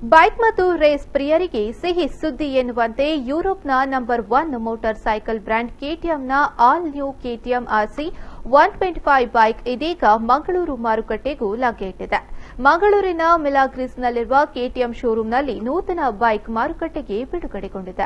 Bike ಮತ್ತು race ಪ್ರಿಯರಿಗೆ ಸಿಹಿ ಸುದ್ದಿ ಎನ್ನುವಂತೆ ಯುರೋಪ್ನ number one motorcycle brand ಕೆಟಿಎಂನ all new KTM RC one twenty five bike ಇದೀಗ ಮಂಗಳೂರು ಮಾರುಕಟ್ಟೆಗೂ ಲಗ್ಗೆ ಇಟ್ಟಿದೆ ಮಂಗಳೂರಿನ ಮಿಲಾಗ್ರಿಸ್ನಲ್ಲಿರುವ ಕೆಟಿಎಂ ಶೋರೂಂನಲ್ಲಿ ನೂತನ ಬೈಕ್ ಮಾರುಕಟ್ಟೆಗೆ ಬಿಡುಗಡೆಗೊಂಡಿದೆ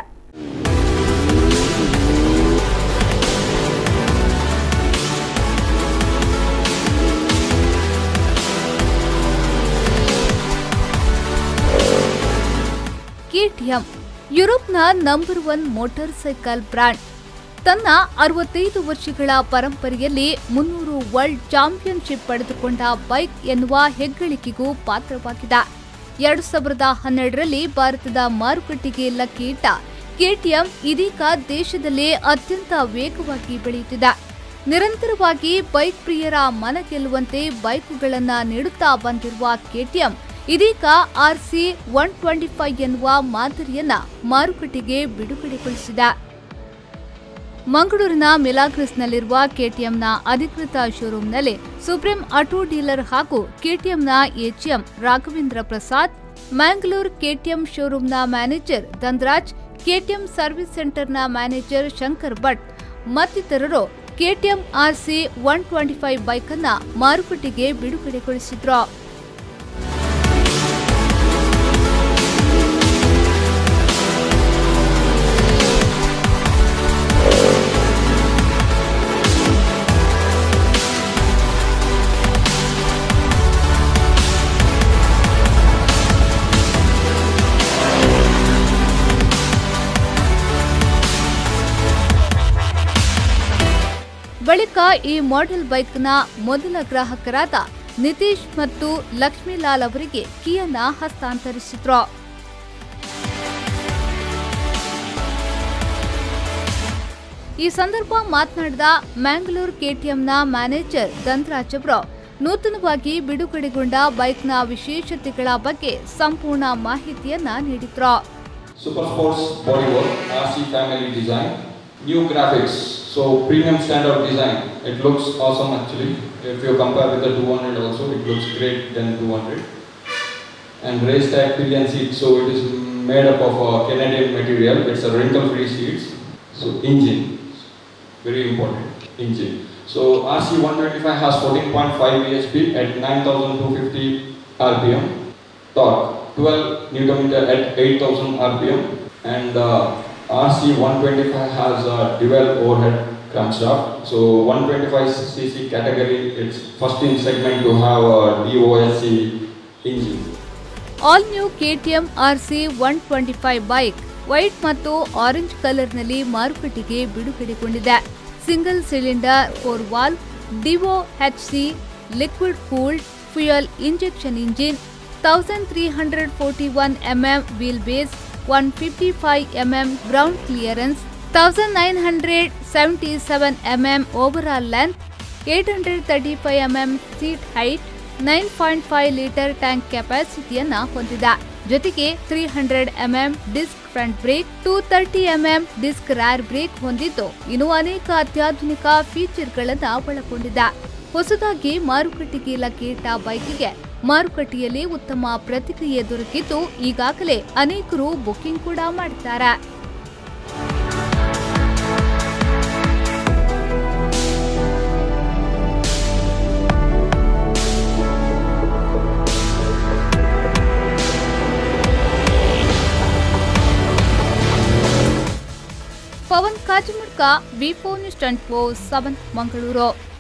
ಕೆಟಿಎಂ ಯುರೋಪ್ನ number one motorcycle brand ತನ್ನ ಅರವತ್ತೈದು ವರ್ಷಗಳ ಪರಂಪರೆಯಲ್ಲಿ ಮುನ್ನೂರು ವರ್ಲ್ಡ್ ಚಾಂಪಿಯನ್ಶಿಪ್ ಪಡೆದುಕೊಂಡ ಬೈಕ್ ಎನ್ನುವ ಹೆಗ್ಗಳಿಕೆಗೂ ಪಾತ್ರವಾಗಿದೆ ಎರಡು ಸಾವಿರದ ಹನ್ನೆರಡರಲ್ಲಿ ಭಾರತದ ಮಾರುಕಟ್ಟೆಗೆ ಲಕ್ಕೆ ಇಟ್ಟ ಕೆಟಿಎಂ ಇದೀಗ ದೇಶದಲ್ಲೇ ಅತ್ಯಂತ ವೇಗವಾಗಿ ಬೆಳೆಯುತ್ತಿದೆ ನಿರಂತರವಾಗಿ ಬೈಕ್ ಪ್ರಿಯರ ಮನ ಗೆಲ್ಲುವಂತೆ ಬೈಕುಗಳನ್ನ ನೀಡುತ್ತಾ ಬಂದಿರುವ ಕೆಟಿಎಂ ಇದೀಗ ಆರ್ಸಿ ಒನ್ ಟ್ವೆಂಟಿ ಫೈವ್ ಎನ್ನುವ ಮಾದರಿಯನ್ನ ಮಾರುಕಟ್ಟೆಗೆ ಬಿಡುಗಡೆಗೊಳಿಸಿದೆ ಮಂಗಳೂರಿನ ಮಿಲಾಗ್ರಿಸ್ನಲ್ಲಿರುವ ಕೆಟಿಎಂನ ಅಧಿಕೃತ ಶೋರೂಂನಲ್ಲಿ ಸುಪ್ರೀಂ ಆಟೋ ಡೀಲರ್ ಹಾಗೂ ಕೆಟಿಎಂನ ಎಚ್ಎಂ ರಾಘವೇಂದ್ರ ಪ್ರಸಾದ್ ಮ್ಯಾಂಗ್ಳೂರ್ ಕೆಟಿಎಂ ಶೋರೂಂನ ಮ್ಯಾನೇಜರ್ ಧನ್ರಾಜ್ ಕೆಟಿಎಂ ಸರ್ವಿಸ್ ಸೆಂಟರ್ನ ಮ್ಯಾನೇಜರ್ ಶಂಕರ್ ಭಟ್ ಮತ್ತಿತರರು KTM RC one twenty five bike ಅನ್ನ ಮಾರುಕಟ್ಟೆಗೆ ಬಿಡುಗಡೆಗೊಳಿಸಿದ್ರು ಬಳಿಕ ಈ ಮಾಡೆಲ್ ಬೈಕ್ನ ಮೊದಲ ಗ್ರಾಹಕರಾದ ನಿತೀಶ್ ಮತ್ತು ಲಕ್ಷ್ಮೀಲಾಲ್ ಅವರಿಗೆ ಕೀಯನ್ನ ಹಸ್ತಾಂತರಿಸಿದ್ರು ಈ ಸಂದರ್ಭ ಮಾತನಾಡಿದ ಮ್ಯಾಂಗ್ಳೂರ್ ಕೆಟಿಎಂನ ಮ್ಯಾನೇಜರ್ ದಂತರಾಜ್ ಅವರು ನೂತನವಾಗಿ ಬಿಡುಗಡೆಗೊಂಡ ಬೈಕ್ನ ವಿಶೇಷತೆಗಳ ಬಗ್ಗೆ ಸಂಪೂರ್ಣ ಮಾಹಿತಿಯನ್ನ ನೀಡಿದ್ರು Super Sports bodywork, RC family design, new graphics, so premium standard design. It looks awesome actually. If you compare with the 200 also, it looks great than 200. And race tag pillion seat, so it is made up of a Canadian material. It's a wrinkle-free seats. So engine, very important engine. So RC 125 has 14.5 bhp at 9,250 rpm. Torque 12 Newton meter at 8000 rpm and uh, RC 125 has a dual overhead crankshaft. So 125cc category, it's first in segment to have a DOSC engine. All new KTM RC one twenty five bike white ಮತ್ತು orange ಕಲರ್ನಲ್ಲಿ ಮಾರುಕಟ್ಟೆಗೆ ಬಿಡುಗಡೆಗೊಂಡಿದೆ single cylinder four valve DOHC liquid cooled fuel injection engine thousand three hundred forty one mm wheelbase one fifty five mm ground clearance thousand nine hundred seventy seven mm overall length eight hundred thirty five mm seat height nine point five litre tank ಕೆಪಾಸಿಟಿಯನ್ನ ಹೊಂದಿದೆ ಜೊತೆಗೆ three hundred MM disc front brake two thirty mm disc rear brake ಹೊಂದಿದ್ದು ಇನ್ನು ಅನೇಕ ಅತ್ಯಾಧುನಿಕ ಫೀಚರ್ಗಳನ್ನ ಒಳಗೊಂಡಿದೆ ಹೊಸದಾಗಿ ಮಾರುಕಟ್ಟೆಗೆ ಲಗ್ಗೆ ಇಟ್ಟ ಬೈಕಿಗೆ ಮಾರುಕಟ್ಟೆಯಲ್ಲಿ ಉತ್ತಮ ಪ್ರತಿಕ್ರಿಯೆ ದೊರಕಿದ್ದು ಈಗಾಗಲೇ ಅನೇಕರು ಬುಕಿಂಗ್ ಕೂಡ ಮಾಡಿದ್ದಾರೆ Pavan Kajamudka V four news twenty four seven Mangaluru